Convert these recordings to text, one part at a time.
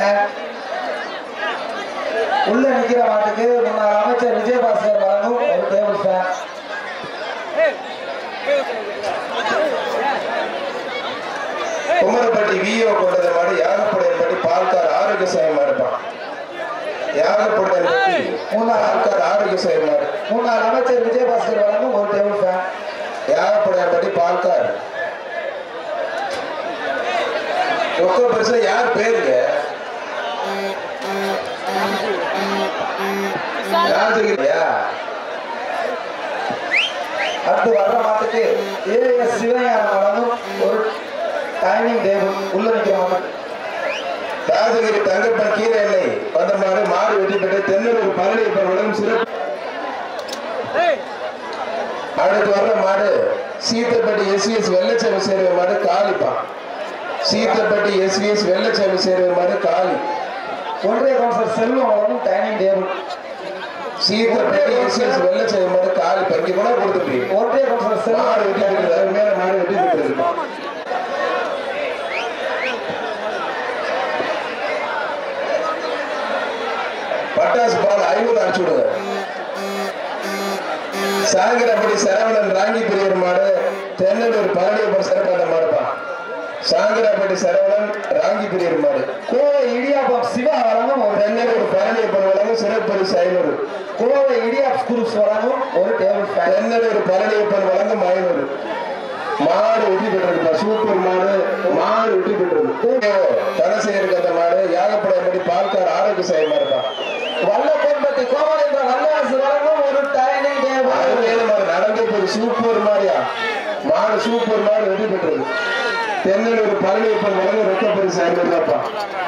Fan உள்ள நிக்கிற மாட்டுக்கு முன்னாள் அமைச்சர் விஜயபாஸ்கர் வழங்கும் ஒரு டேபிள் ஃபேன் குமரப்பட்டி விஓ கொண்டது மாடு யாகப்படையன்பட்டி பால்கார் ஆரோக்கிய சாயம் மாடுப்பான் யாகப்படையன்பட்டி மூணார் பால்கார் ஆரோக்கிய சாயம் மாடு முன்னாள் அமைச்சர் விஜயபாஸ்கர் வழங்கும் ஒரு டேபிள் ஃபேன் யாகப்படையன்பட்டி பால்கார் ரொக்க பரிசுல யார் பேருங்க ராஜகிரியா அடுத்து வர்ற மாட்டுக்கு ஏஎஸ் சிவஞானம் வழங்கும் ஒரு டைமிங் டேபிள் உள்ள நிக்கிற மாட்டுக்கு ராஜகிரி தங்கப்பன் கீழே எல்லை வந்த மாடு மாடு வெற்றி பெற்று தென்னூர் பழனி வழங்கும் சிறப்பு அடுத்து வர்ற மாடு சீத்தப்பட்டி எஸ்விஎஸ் வெள்ளச்சாமி சேர்வை மாடு காளிப்பான் சீத்தப்பட்டி எஸ்விஎஸ் வெள்ளச்சாமி சேர்வை மாடு காளி ஒன்றிய கவுன்சிலர் செல்வம் வழங்கும் dining table Seethappatti SVS Vellachamy மாடு காளி பங்கி கூட கொடுத்துருப்பீங்க ஒன்றிய கவுன்சிலர் மாடு செல்வம் வெட்டி பெற்றது மேல மாடு வெட்டி பெற்றது பட்டாசு பால் ஐநூறு அடிச்சு விடுங்க சாங்கரப்படி சரவணன் ராங்கி பெரியவர் மாடு தென்னலூர் பழனியப்பன் சிறப்பான மாடுப்பா சாங்கரப்பட்டி சரவணன் ராங்கி பெரியவர் மாடு கோவை இடியாப்பம் சிவா வழங்கும் ஒரு தென்னலூர் பழனியப்பன் வழங்கும் சிறப்பு பரிசு ஐநூறு கோவை இடியாப் குரூப்ஸ் வழங்கும் ஒரு டேபிள் ஃபேன் தென்னலூர் பழனியப்பன் வழங்கும் ஐநூறு மாடு வெற்றி பெற்றிருப்பா சூப்பர் மாடு மாடு வெற்றி பெற்றது தனசேகருக்கு அந்த மாடு யாகப்படையபடி பால்கார் ஆரோக்கிய சாயமா இருப்பான் வல்லப்பன்பட்டி கோவை என்ற வல்லரசு வழங்கும் ஒரு டைனிங் டேபிள் அருமையான மாடு நடந்து போய் சூப்பர் மாடியா மாடு சூப்பர் மாடு வெற்றி பெற்றது தென்னலூர் பழனியப்பன் வழங்கும் ரொக்க பரிசு ஐநூறு ரூபாப்பா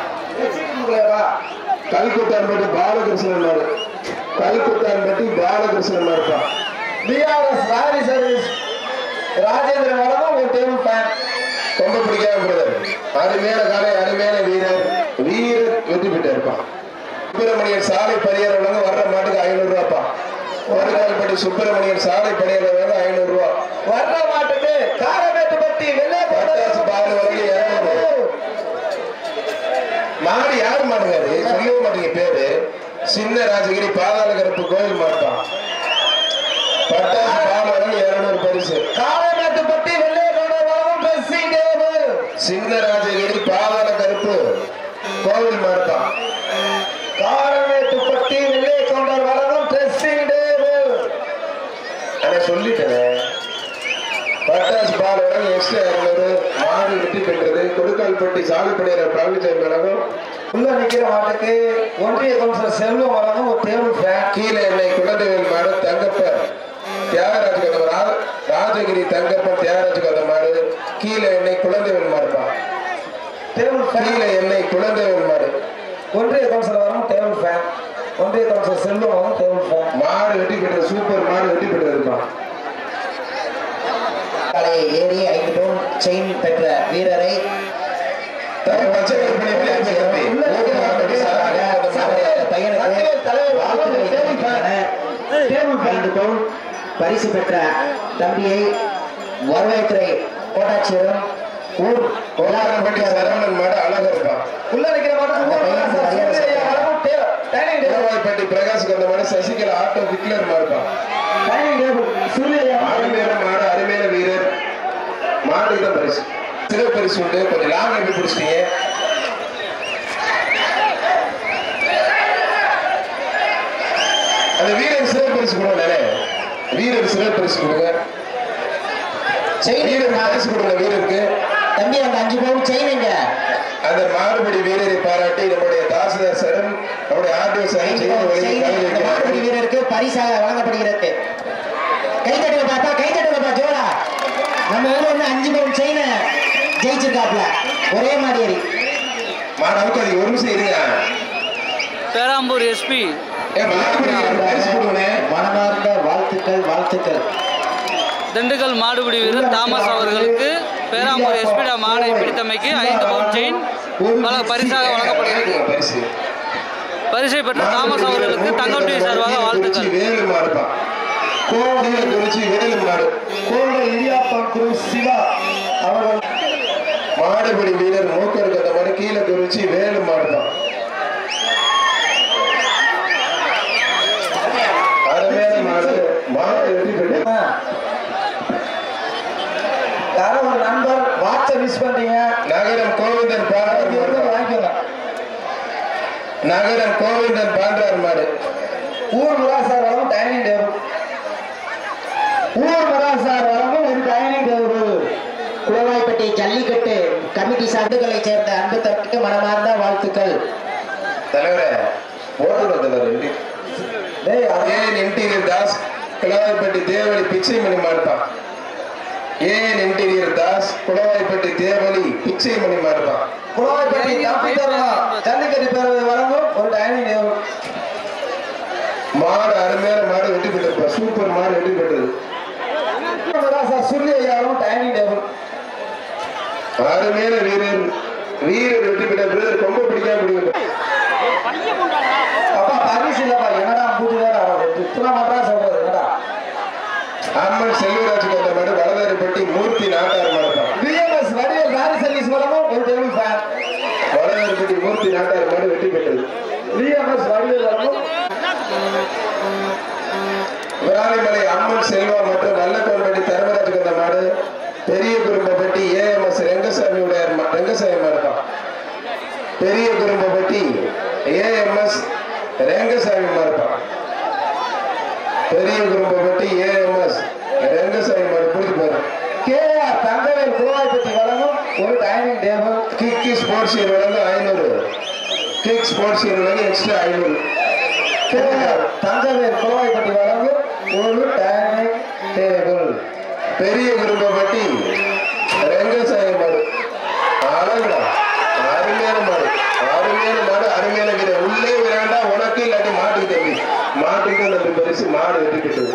கல்குத்தான்பட்டி பாலகிருஷ்ணன் மாடு கல்குத்தான்பட்டி பாலகிருஷ்ணன் மாடுப்பா பிஆர்எஸ் ராரி சர்வீஸ் ராஜேந்திரன் வழங்கும் ஒரு டேபிள் ஃபேன் ரொம்ப பிடிக்காம பிரதர் அருமையான காலை அருமையான வீரர் வீரர் வெற்றி பெற்று இருப்பான் சுப்பிரமணியன் சாலை பணியாளர் வந்து வர்ற மாட்டுக்கு ஐநூறு ரூபாப்பா வருகால்பட்டி சுப்பிரமணியன் சாலை பணியாளர் வந்து ஐநூறு ரூபா வர்ற மாட்டுக்கு காரமேட்டுப்பட்டி வெள்ளை பட்டாசு பால் வழங்கி இருநூறு. மாடு யார் மாடுங்க அது சொல்லவே மாட்டீங்க பேரு சின்ன ராஜகிரி பாதாள கருப்பு கோயில் மாட்டான் பட்டாசு பால் வழங்கி இருநூறு பரிசு காரமேட்டுப்பட்டி வெள்ளை வழங்கும் ட்ரெஸ்ஸிங் டேபிள் சின்ன ராஜகிரி பாதாள கருப்பு கோவில் மாட்டான் காரமேட்டுப்பட்டி வெள்ளை கவுண்டர் வழங்கும் ட்ரெஸ்ஸிங் டேபிள் ஆனா சொல்லிட்டேனே பட்டாசு பால் வழங்கி எக்ஸ்ட்ரா இருநூறு மாடு வெற்றி பெற்றது கொடுக்கால்பட்டி சாகுபடியாளர் பழனிசாமி வழங்கும் உள்ள நிக்கிற மாட்டுக்கு ஒன்றிய கவுன்சிலர் செல்வம் வழங்கும் ஒரு டேபிள் ஃபேன் கீழே என்னை குழந்தைகள் மாடு தங்கப்பன் தியாகராஜ் கந்த ரா- ராஜகிரி தங்கப்பன் தியாகராஜ் கந்த மாடு கீழே என்னை குழந்தைகள் மாடுப்பா டேபிள் ஃபேன் கீழே என்னை குழந்தைகள் மாடு ஒன்றிய கவுன்சிலர் வழங்கும் டேபிள் ஃபேன் ஒன்றிய கவுன்சிலர் செல்வம் வழங்கும் டேபிள் ஃபேன் மாடு வெட்டி பெற்றது சூப்பர் மாடு வெட்டி பெற்றதுப்பா காலையை ஏறி ஐந்து பவுன் செயின் பெற்ற வீரரை தம்பி பச்சை கருப்பனை பிள்ளையார் பை தம்பி. ஊர் மாவட்டத்தில் சாராக அந்த மாடு. பையனுக்கு வாழ்த்துக்களை தெரிவிக்கின்றன. ஐந்து பவுன் பரிசு பெற்ற தம்பியை வருவாய்த்துறை கோட்டாட்சியரும் ஊர் கோலாரம்பட்டி சரவணன் மாடு அழகா இருப்பான் உள்ள நிக்கிற மாட்டுக்கு அந்த பையன் சரியான வழங்கும் டே- டைனிங் டேபிள் திருவாய்ப்பட்டி பிரகாஷ் கந்த மாடு சசிகலா ஆட்டோ ஹிட்லர் மாடுப்பான் டைனிங் டேபிள் சூரிய அருமையான மாடு அருமையான வீரர் மாட்டுக்கு தான் பரிசு சிறப்பு பரிசு உண்டு கொஞ்சம் லாங் எப்படி பிடிச்சிட்டீங்க அந்த வீரர் சிறப்பு பரிசு கொடுங்க வீரர் சிறப்பு பரிசு கொடுங்க செயின் வீரர் பரிசு கொடுங்க வீரருக்கு தம்பி அந்த அஞ்சு பவுன் செயினுங்க அந்த மாறுபடி வீரரை பாராட்டி நம்முடைய தாசில்தார் சரண் நம்முடைய ஆர்டிஓ சரண் செய்தி வழங்கி செயின் கலந்து அந்த மாடுபிடி வைக்கிறார்கள். வீரருக்கு பரிசாக வழங்கப்படுகிறது கை தட்டுங்க பாப்பா கை தட்டுங்க பாப்பா ஜோடா நம்ம ஊர்ல வந்து அஞ்சு பவுன் செயினை ஜெயிச்சிருக்காப்ல ஒரே மாதிரி மாடு அவுக்காதீங்க ஒரு நிமிஷம் இருங்க பேராம்பூர் எஸ்பி ஏ மாறுபடி வீரருக்கு பரிசு கொடுங்கண்ணே மனமார்ந்த வாழ்த்துக்கள் வாழ்த்துக்கள் திண்டுக்கல் மாடுபிடி வீரர் தாமஸ் அவர்களுக்கு பேராம்பூர் எஸ்பிடா மாடை பிடித்தமைக்கு ஐந்து பவுன் செயின் வழங்க பரிசாக வழங்கப்படுகிறது பரிசு பரிசை பெற்ற தாமஸ் அவர்களுக்கு தங்கம் டிவி சார்பாக வாழ்த்துக்கள் வேலு மாடுப்பா கோவில குறிச்சி வேலு மாடு கோவை இடியாப்பம் குரு சிவா அவர்கள் மாடுபடி வீரர் மூக்கருக்கு அந்த மாடு கீழே குறிச்சி வேலு மாடுதான் நகரம் கோவிந்தன் பாண்டார் மாடு ஊர் மிராசார் வளமும் டைனிங் டேபிள் ஊர் மிராசார் வளமும் ஒரு dining table Kulavaipatti Jallikattu committee சார்ந்துகளை சேர்ந்த அன்பு தரப்புக்கு மனமார்ந்த வாழ்த்துக்கள் தலைவரே போட்டுறோம் தலைவர் டேய் அது ஏன் இன்டீரியர் தாஸ் குளவாய்ப்பட்டி தேவலி பிச்சைமணி மாடுப்பான் ஏன் இன்டீரியர் தாஸ் குளவாய்ப்பட்டி தேவலி பிச்சைமணி மாடுப்பான் குளவாய்ப்பட்டி தப்பி தரலாம் ஜல்லிக்கட்டு பேரவை வழங்கும் ஒரு டைனிங் டேபிள் மாடு அருமையான மாடு வெற்றி பெற்றிருப்பா சூப்பர் மாடு வெற்றி பெற்றது மிராசார் சுருளி ஐயாவும் டைனிங் டேபிள் அருமையான வீரர் வீரர் வெற்றி பெற்ற பிரதர் ரொம்ப பிடிக்காம பிடிக்கும் அப்பா பரிசு இல்லப்பா என்னடா பூஜை வேற ஆடுறது இத்தனை மட்டும் சொல்றது என்னடா அம்மன் செல்வராஜ் கொண்ட மாடு வடதாரிப்பட்டி மூர்த்தி நாட்டார் மாடுப்பான் பிஎம்எஸ் வடிவேல் ராணி சர்வீஸ் வழங்கும் ஒரு டேபிள் ஃபேன் வடதாரிப்பட்டி மூர்த்தி நாட்டார் மாடு வெற்றி பெற்றது பிஎம்எஸ் வடிவேல் வழங்கும் விராலிமலை அம்மன் செல்வா மற்றும் நல்லக்கோன்பட்டி தர்மராஜ் கொண்ட மாடு பெரிய குடும்பப்பட்டி ஏஎம்எஸ் ரெங்கசாமி உடையார் மா- ரெங்கசாமி மாடுப்பான் பெரிய குடும்பப்பட்டி ஏஎம்எஸ் ரெங்கசாமி மாடுப்பான் பெரிய குடும்பப்பட்டி ஏஎம்எஸ் ரெங்கசாமி மாடு பிடிச்சி போயிடும் கேஆர் தங்கவேல் குளவாய்ப்பட்டி வழங்கும் ஒரு டைனிங் டேபிள் கிக்கி ஸ்போர்ட்ஸ் இயர் வழங்க ஐநூறு கிக் ஸ்போர்ட்ஸ் இயர் வழங்க எக்ஸ்ட்ரா ஐநூறு கேஆர் தங்கவேல் குளவாய்ப்பட்டி வழங்கும் ஒரு டைனிங் டேபிள் பெரிய குடும்பப்பட்டி ரெங்கசாமி மாடு அழகுடா அருமையான மாடு அருமையான மாடு அருமையான வீரர் உள்ளே விளையாண்டா உனக்கு இல்லாட்டி மாட்டுக்கு தம்பி மாட்டுக்கு தம்பி பரிசு மாடு வெற்றி பெற்றது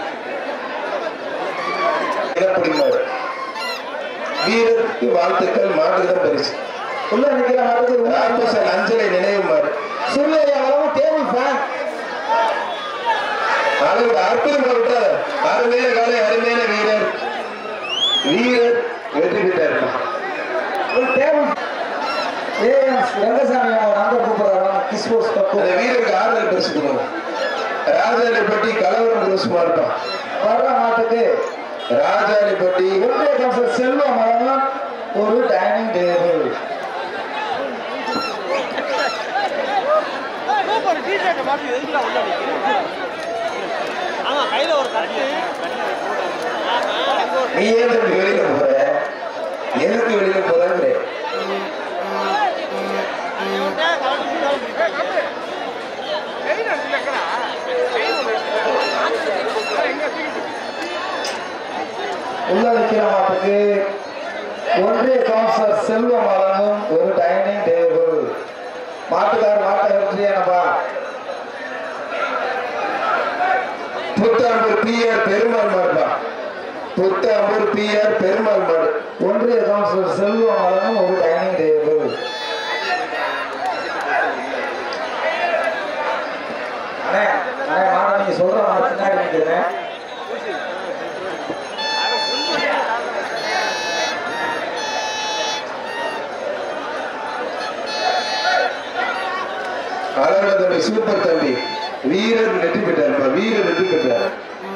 இனப்படி மாடு வீரருக்கு வாழ்த்துக்கள் மாட்டுக்கு தான் பரிசு உள்ள நிக்கிற மாட்டுக்கு ராமோசன் அஞ்சலை நினைவு மாடு சுருளி ஐயா வழங்கும் டேபிள் ஃபேன் அழகு அற்புதமாக விட்டார் அருமையான காலை அருமையான வீரர் வீரர் வெற்றி பெற்றார் ஒரு டேபிள் ஏஎம்ஸ் ரங்கசாமி அவங்க நம்பர் கூப்பிடுறாங்க கிஸ்போர்ட்ஸ் கப்பு அந்த வீரருக்கு ஆறுதல் பரிசு கொடுங்க ராஜாலிப்பட்டி கலவரம் புதுசுமா இருப்பான் வர்ற மாட்டுக்கு ராஜாலிப்பட்டி ஒன்றிய கவுன்சிலர் செல்வம் வழங்கும் ஒரு டைனிங் டேபிள் நீ ஏன் தம்பி வெளியில போற எதுக்கு வெளியில போறேன் உள்ள நிக்கிற மாட்டுக்கு ஒன்றிய கவுன்சிலர் செல்வம் வழங்கும் ஒரு டைனிங் டேபிள் மாட்டுக்கார் மாட்டை வெற்றியானப்பா புத்தாம்பூர் பிஆர் பெருமாள் மாடுப்பா புத்தாம்பூர் பிஆர் பெருமாள் மாடு ஒன்றிய கவுன்சிலர் செல்வம் வழங்கும் ஒரு டைனிங் டேபிள் அண்ணே அண்ணே மாடா நீங்க சொல்ற நான் பின்னாடி நிக்கிறேன் அழகா தம்பி சூப்பர் தம்பி வீரர் வெற்றி பெற்றார்ப்பா வீரர் வெற்றி பெற்றார்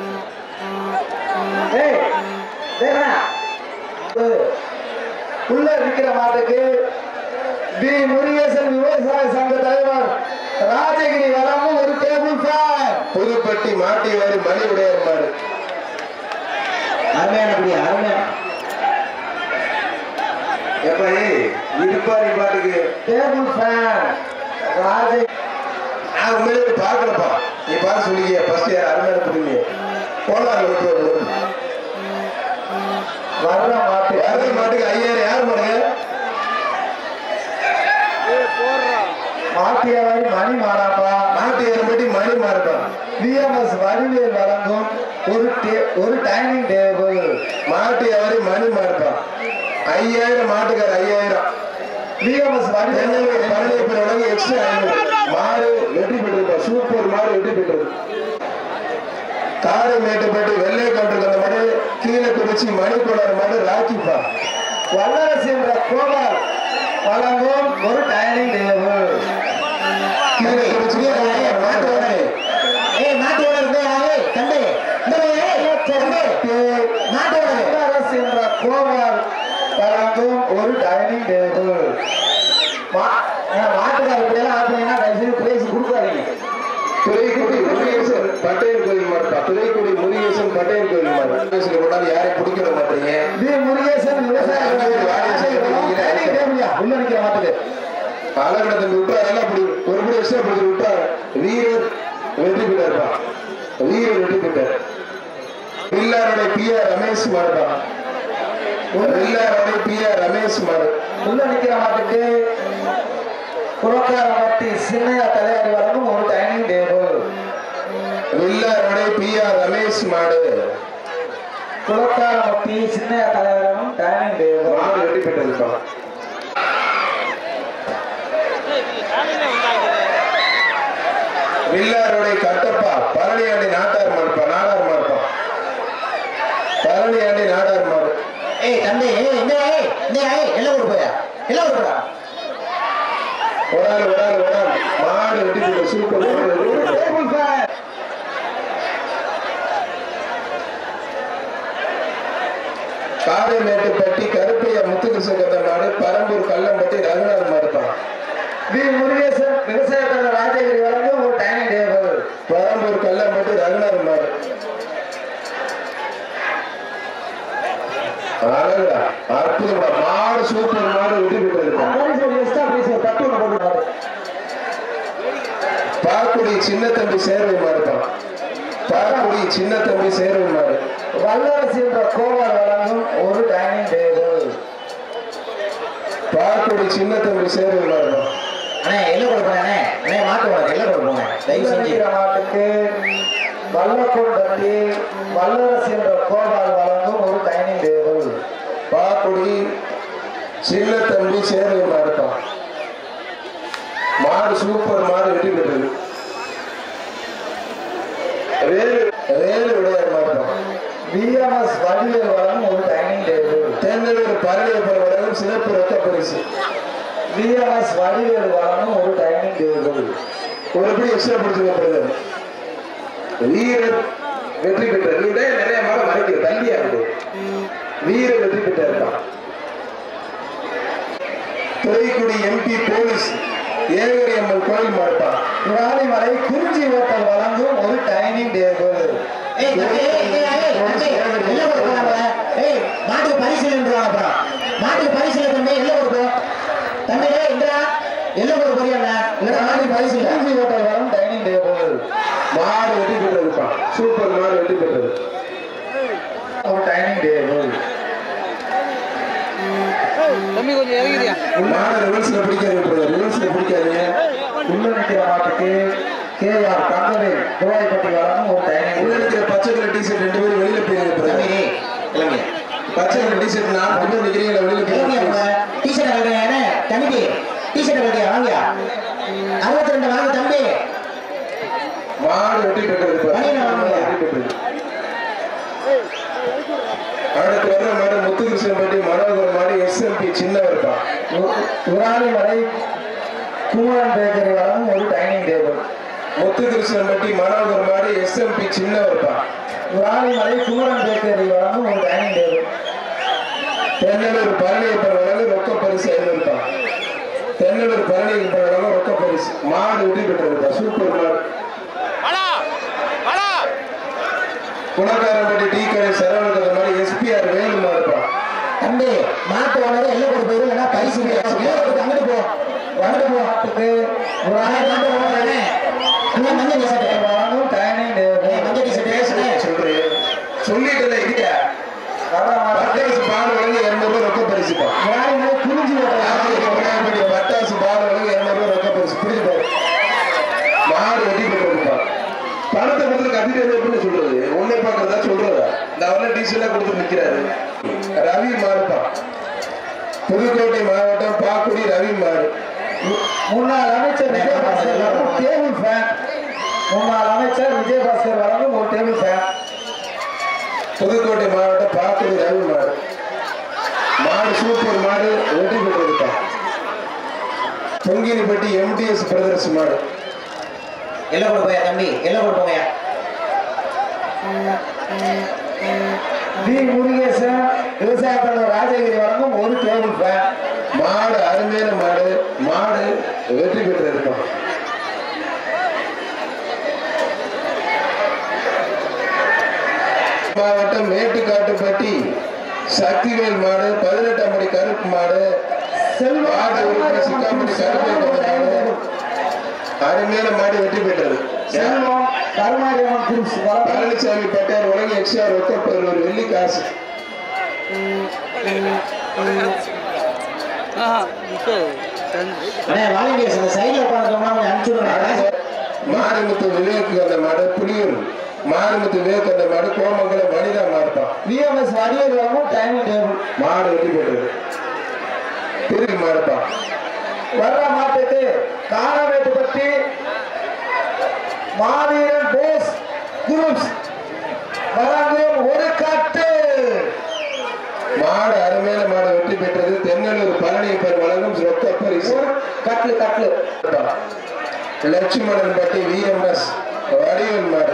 ஏய் டேய் அண்ணா. ஏய், உள்ள நிக்கிற மாட்டுக்கு பி முருகேசன் விவசாய சங்க தலைவர் ராஜகிரி வழங்கும் ஒரு டேபிள் ஃபேன் புதுப்பட்டி மாட்டிவாரி மணி உடையார் மாடு அருமையானபடி அருமையான எப்ப இருப்பா நீ பாட்டுக்கு டேபிள் ஃபேன் ராஜ நான் உண்மையிலே பார்க்கலப்பா நீ பார்த்து சொல்லிக்க ஃபர்ஸ்ட் யார் அருமையான புரியுங்க போனாங்க விட்டு வர்ற மாட்டு யாரு மாட்டுக்கு ஐயாயிரம் யார் மாடுங்க மாட்டியவாரி மணி மாறாப்பா நாட்டு ஏறப்பட்டி மணி மாறுப்பான் விஎம்எஸ் வடிவேல் வழங்கும் ஒரு டே- ஒரு டைனிங் டேபிள் மாட்டு எவரி மணி மாறுப்பான் ஐயாயிரம் மாட்டுக்கார ஐயாயிரம் விஎம்எஸ் வடிவேல் பழனி பிறகு எக்ஸ்ட்ரா ஐநூறு மாடு வெற்றி பெற்றிருப்பா சூப்பர் மாடு வெற்றி பெற்றது காரை மேட்டுப்பட்டு வெள்ளை கவுண்டருக்கு அந்த மாடு கீழே குறிச்சி மணிக்குளர் மாடு ராக்கிப்பா வல்லரசு என்ற கோபால் வழங்கும் ஒரு டைனிங் டேபிள் கீழே குறிச்சி மாட்டு ஓனரு. ஏய் நாட்டு ஓனர் இருந்தே ஏய் தம்பி இந்த பையன், ஏய், தம்பி நாட்டு ஓனர் வல்லரசு என்ற கோபால் வழங்கும் ஒரு டைனிங் டேபிள் மாட்டுக்கார இப்படியெல்லாம் ஆப்பிங்கன்னா பட்டேல் கோயில் மாடு வயசுல கொண்டாந்து யாரையும் பிடிக்கிற மாட்டீங்க வி முருகேசன் விவசாய உள்ள நிக்கிற மாட்டுக்கு அழகட தம்பி விட்டா நல்லா பிடி ஒரு படி எக்ஸ்ட்ரா பிடிச்சி விட்டா வீரர் வெற்றி பெற்றார்ப்பா வீரர் வெற்றி பெற்றார் வில்லாருடைய பி ஆர் ரமேஷ் மாடுப்பா வில்லாருடைய பி ஆர் ரமேஷ் மாடு உள்ள நிக்கிற மாட்டுக்கு புறக்காரமட்டி சின்ன தலையாரி வழங்கும் ஒரு டைனிங் டேபிள் வில்லாருடைய பி ஆர் ரமேஷ் மாடு புறக்காரமட்டி சின்ன தலைவரும் டைனிங் டேபிள் மாடு வெற்றி பெற்றதுப்பா வில்லாருடைய கட்டப்பா பழனியாண்டி நாட்டார் மாடுப்பா நாடார் மாடுப்பா பழனியாண்டி நாடார் மாடு ஏய் தம்பி ஏய் இந்த ஏய் இந்த ஏய் எல்லாம் ஒரு போயா எல்லாம் ஒரு போடா ஒரு ஆள் ஒரு ஆள் ஒரு ஆள் மாடு வெட்டி போட்டு சூப்பர் மாடு வெட்டி போட்டு. டேபிள் ஃபேன் காரைமேட்டுப்பட்டி கருப்பையா முத்துகிருஷ்ண கந்த மாடு பரம்பூர் கல்லம்பட்டி ரகுநாத் மாடுப்பான் வி முருகேசன் விவசாய தலைவர் ராஜகிரி வழங்கும் ஒரு டைனிங் டேபிள் பரம்பூர் கல்லம்பட்டி ரகுநாத் மாடு அழகுடா அற்புதம்டா மாடு சூப்பர் மாடு வெட்டி போட்டு எக்ஸ்ட்ரா பீஸ் ஒரு பத்து ஒன்று போட்டு மாடு பாக்குடி சின்ன தம்பி சேர்வை மாடுப்பான் பாக்குடி சின்ன தம்பி சேர்வை மாடு வல்லரசு என்ற கோவார் வழங்கும் ஒரு டைனிங் டேபிள் பாக்குடி சின்ன தம்பி சேர்வை மாடுப்பான் அண்ணே எல்லாம் ஒரு போயா அண்ணே அண்ணே மாட்டு வாங்க எல்லாம் ஒரு போங்க தயவு செஞ்சு இருக்கிற மாட்டுக்கு வல்லக்கொண்டட்டி வல்லரசு என்ற கோவார் வழங்கும் ஒரு டைனிங் டேபிள் பாக்குடி சின்ன தம்பி சேர்வை மாடுப்பான் மாடு சூப்பர் மாடு வெட்டி பெற்றது வேலு வேலு விளையாடு மாடுப்பான் விஎம்எஸ் வடிவேல் வழங்கும் ஒரு டைனிங் டேபிள் தேர்ந்தெடுக்கிற பரணியப்பன் வழங்கும் சிறப்பு ரத்த பரிசு விஎம்எஸ் வடிவேல் வழங்கும் ஒரு டைனிங் டேபிள் ஒரு படி எக்ஸ்ட்ரா பிடிச்சிருக்கிறது வீரர் வெற்றி பெற்றார் நீ தான் நிறைய மாட மறைக்கிற தள்ளியா இருக்கு வீரர் வெற்றி பெற்றார் துறைக்குடி எம்பி போலீஸ் ஏகரி அம்மன் கோயில் மாட்டான் ராணிமலை குறிஞ்சி ஹோட்டல் வழங்கும் ஒரு டைனிங் டேபிள் ஏய் தம்பி ஏய் ஏய் ஏய் தம்பி எல்லாம் ஒரு போறாங்க ஏய் மாட்டுக்கு பரிசு இல்லைன்றாங்க அப்புறம் மாட்டுக்கு பரிசு இல்லை தம்பி எல்லாம் ஒரு போ தம்பி டேய் இந்தா எல்லாம் ஒரு போறியா இல்ல மாட்டுக்கு பரிசு இல்லை குறிஞ்சி ஹோட்டல் வழங்கும் டைனிங் டேபிள் மாடு வெற்றி பெற்றதுப்பா சூப்பர் மாடு வெற்றி பெற்றது ஒரு டைனிங் டேபிள் தம்பி கொஞ்சம் இறங்கிறியா மாடு ரிவர்ஸ்ல பிடிக்காது ரிவர்ஸ்ல பிடிக்காதீங்க உள்ள நிற்கிற மாட்டுக்கு கேஆர் கந்தவேல் துவாய்பட்டி வழங்கும் ஒரு டைனிங் உள்ள இருக்கிற பச்சை கலர் டிஷர்ட் ரெண்டு பேரும் வெளியில போயிருங்க தம்பி டேய் கிளம்பி பச்சை கலர் டிஷர்ட் நாலு பேர் நிக்கிறீங்களா வெளியில கிளம்பி போயிருங்க டிஷர்ட் கழுவுறேன் தம்பி டிஷர்ட் கழுவியா வாங்கியா அறுபத்தி ரெண்டு வாங்க தம்பி மாடு வெற்றி பெற்றது இப்ப. மணியனை வாங்குங்க. வெற்றி பெற்றது. அடுத்து வர்ற மாடு முத்துகிருஷ்ணன்பட்டி மனோகர் மாடு எஸ்எம்பி சின்னவர் தான் உராணிமலை குமரன் பேக்கரி வழங்கும் ஒரு டைனிங் டேபிள் முத்துகிருஷ்ணன்பட்டி மனோகர் மாடு எஸ்எம்பி சின்னவர் தான் உராணிமலை குமரன் பேக்கரி வழங்கும் ஒரு டைனிங் டேபிள் தென்னலூர் பழனியப்பன் வழங்க ரொக்க பரிசு ஐநூறு தான் தென்னலூர் பழனியப்பன் வழங்க ரொக்க பரிசு மாடு வெற்றி பெற்றது சூப்பர் மாடு குணக்காரன்பட்டி டீ கடை சரவணக்கதை மாதிரி எஸ்பிஆர் வேலு மாடுப்பா தம்பி மாட்டு ஓனர் எல்லாம் ஒரு போயிரும் இல்லைன்னா பரிசு கிடையாது எல்லாம் ஒரு அங்கிட்டு போ அங்கிட்டு போ மாட்டுக்கு மாட்டு ஓனரே அண்ணா மஞ்சள் டிஷர்ட் வழங்கும் டைனிங் டேபிள் மஞ்சள் டிஷர்ட் பேசுறேன் சொல்றேன் சொல்லிட்டல இருக்க வர்ற மாட்டுக்கு பட்டாசு பால் வழங்க இருநூறு ரூபாய் ரொக்க பரிசுப்பா உராணிமலை குறிஞ்சி ஹோட்டல் ஆயிரத்தி தொள்ளாயிரத்தி பட்டாசு பால் வழங்க இருநூறு ரூபாய் ரொக்க பரிசு பிடிச்சு பாரு மாடு வெட்டி பெற்றிருப்பா பணத்தை கொடுத்து கத்திட்டு எப்படின்னு சொல்றது உன்னை பாக்குறதா சொல்றதா இந்த அவர்ல டீசலா கொடுத்து நிக்கிறாரு ரவி மாடுப்பா புதுக்கோட்டை மாவட்டம் பாக்குடி ரவி மாடு முன்னாள் அமைச்சர் விஜயபாஸ்கர் வழங்கும் டேபிள் ஃபேன் முன்னாள் அமைச்சர் விஜயபாஸ்கர் வழங்கும் ஒரு டேபிள் ஃபேன் புதுக்கோட்டை மாவட்டம் பாக்குடி ரவி மாடு மாடு சூப்பர் மாடு வெற்றி பெற்றிருப்பா பொங்கினிப்பட்டி எம்டிஎஸ் பிரதர்ஸ் மாடு எல்லாம் கொண்டு போயா தம்பி எல்லாம் கொண்டு போயா வி முருகேசன் விவசாய தலைவர் ராஜகிரி வழங்கும் ஒரு டேபிள் ஃபேன் மாடு அருமையான மாடு மாடு வெற்றி பெற்றிருப்பான் சக்திவேல் மாடு பதினெட்டாம் படி கருப்பு மாடு செல்வம் மாடு உரிமை சிக்காமணி கருப்பை கொண்ட மாடு அருமையான மாடு வெற்றி பெற்றது செல்வம் கருமாரியம்மன் குரூப்ஸ் வழங்கும் பழனிசாமி பட்டார் உலக எக்ஸ்ட்ரா ரொக்கப்பர் ஒரு வெள்ளி காசு ஆஹா நிக்காது. ரெண்டு. அண்ணே வாலண்டியர்ஸ் அந்த சைடுல உட்காந்துட்டோம்னா கொஞ்சம் அனுப்பிச்சு விடுங்க மாரிமுத்து விவேக் அந்த மாடு புலியூர் மாரிமுத்து விவேக் அந்த மாடு கோமங்கலம் வனிதா மாடுதான் விஎம்எஸ் வடிவேல் வழங்கும் டைனிங் டேபிள் மாடு வெற்றி பெற்றது திருப்பி மாடுதான் வர்ற மாட்டுக்கு காணவேட்டுப்பட்டி மாவீரன் போஸ் குரூப்ஸ் வழங்கும் ஒரு கட்டு மாடு அருமையான மாடு வெற்றி பெற்றது தென்னலூர் பழனியப்பர் வழங்கும் ரொக்க பரிசு ஒரு கட்லு கட்லு லட்சுமணன் பட்டி விஎம்எஸ் வடிவல் மாடு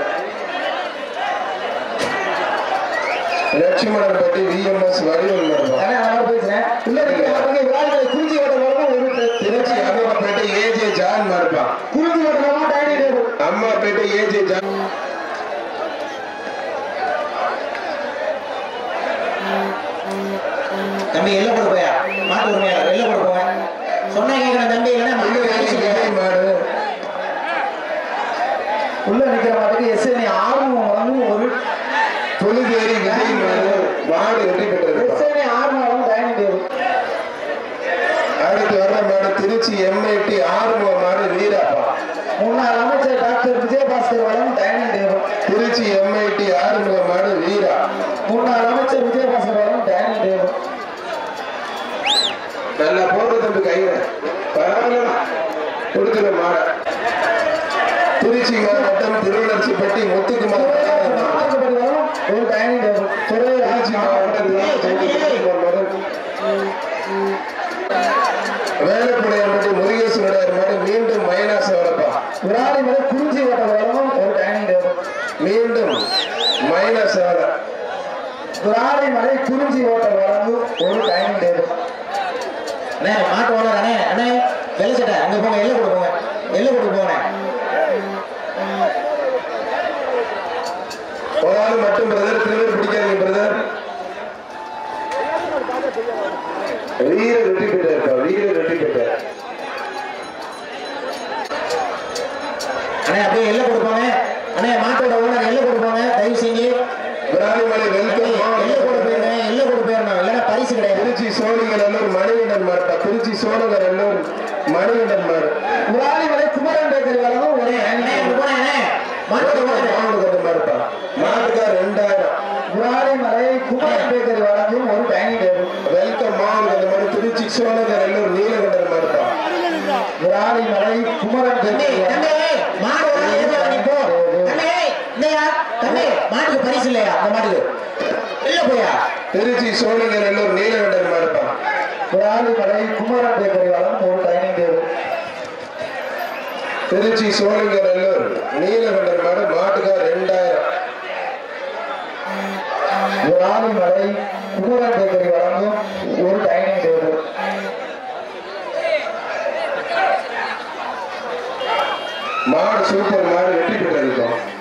லட்சுமணன் பட்டி விஎம்எஸ் வடிவல் மாடு தானே நான் பேசுறேன் உள்ள இருக்கிற மாட்டுக்கு விழாக்களை குறிஞ்சி வட்ட வழங்கும் ஒரு திருச்சி அம்மாப்பேட்டை ஏஜே ஜான் மாடுப்பா குறிஞ்சி வட்ட வழங்கும் dining table Ammapettai AJ John தம்பி எல்ல போடு போயா மாட்டு உரிமையாளர் எல்ல போடு போங்க சொன்னா கேட்கற தம்பி இல்லைன்னா மாட்டு பரிசு விஜய் இல்லையா? மாடு உள்ள நிக்கிற மாட்டுக்கு எஸ்என்ஐ ஆர்வம் வழங்கும் ஒரு தொழுதேரி விஜய் மாடு மாடு வெற்றி பெற்றது எஸ்என்ஐ ஆர்வம் வழங்கும் டைனிங் டேபிள் அடுத்து வர்ற மாடு திருச்சி எம்ஐடி ஆறுமுக மாடு வீராப்பா முன்னாள் அமைச்சர் டாக்டர் விஜயபாஸ்கர் வழங்கும் dining table Trichy MIT Arumuga மாடு வீரா முன்னாள் அமைச்சர் விஜயபாஸ்கர் வழங்கும் டைனிங் டேபிள் நல்லா போட்டு தம்பி கையில பரவாயில்ல கொடுக்குற மாட திருச்சி மாவட்டம் திருவண்ணாச்சிப்பட்டி முத்துக்குமார் மாடு. மார்க்கப்படி வரும் ஒரு டைனிங் டேபிள் துறை திருச்சி மாவட்டம் முத்துக்குமார் மாடு. வேலுப்புடையம்பட்டி முருகேஸ்வரர் மாடு மீண்டும் மைனாஸ் வரப்பா விராலி மலை குறிஞ்சி வட்ட வழங்கும் ஒரு டைனிங் டேபிள் மீண்டும் மைனஸ் வர விராலி மலை குறிஞ்சி ஓட்ட வழங்கும் ஒரு டைனிங் டேபிள் அண்ணே மாட்டு ஓனர் அண்ணே அண்ணே வெள்ளை சட்டை அங்க போங்க எல்ல போடு போங்க எல்ல போடு போங்க ஒரு ஆள் மட்டும் பிரதர் திருவர் பிடிக்காதீங்க பிரதர் வீர வெற்றி பெற்றார் வீர வெற்றி பெற்றார் அண்ணே அப்படியே எல்ல போடு போங்க அண்ணே மாட்டோட ஓனர் எல்ல போடு போங்க தயவு செஞ்சு விராலிமலை வெல்கம் எல்ல போடு போயிருங்க எல்ல போடு போயிடணும் இல்லைன்னா பரிசு கிடையாது திருச்சி சோழிங்கநல்லூர் மணிகண்டன் மாடுப்பா திருச்சி சோழகநல்லூர் மணிகண்டன் மாடு விராலி மலை குமரன் பேக்கரி வழங்கும் ஒரு அண்ணே அங்க போனேன் அண்ணே மாட்டோட ஓனர் மாவட்டக்கண்டன் மாடுப்பா மாட்டுக்கார் ரெண்டாயிரம் விராலி மலை குமரன் பேக்கரி வழங்கும் ஒரு டைனிங் டேபிள் வெல்கம் மாவட்டக்கண்டன் மாடு திருச்சி சோழகநல்லூர் நீலகண்டன் மாடுப்பா விராலி மலை குமரன் தம்பி பேக்கரி தம்பி மாடு ஓனர் எதுல நீ போ தம்பி இந்தயா தம்பி மாட்டுக்கு பரிசு இல்லையா அந்த மாட்டுக்கு இல்ல போயா திருச்சி சோழிங்கநல்லூர் நீலகண்டன் மாடுப்பா விராலி மலை குமரன் பேக்கரி வழங்கும் ஒரு டைனிங் டேபிள் திருச்சி சோழிங்கநல்லூர் நீலகண்டன் மாடு மாட்டுக்கார் ரெண்டாயிரம் விராலி மலை குமரன் பேக்கரி வழங்கும் ஒரு டைனிங் டேபிள் மாடு சூப்பர் மாடு வெற்றி பெற்றிருக்கோம்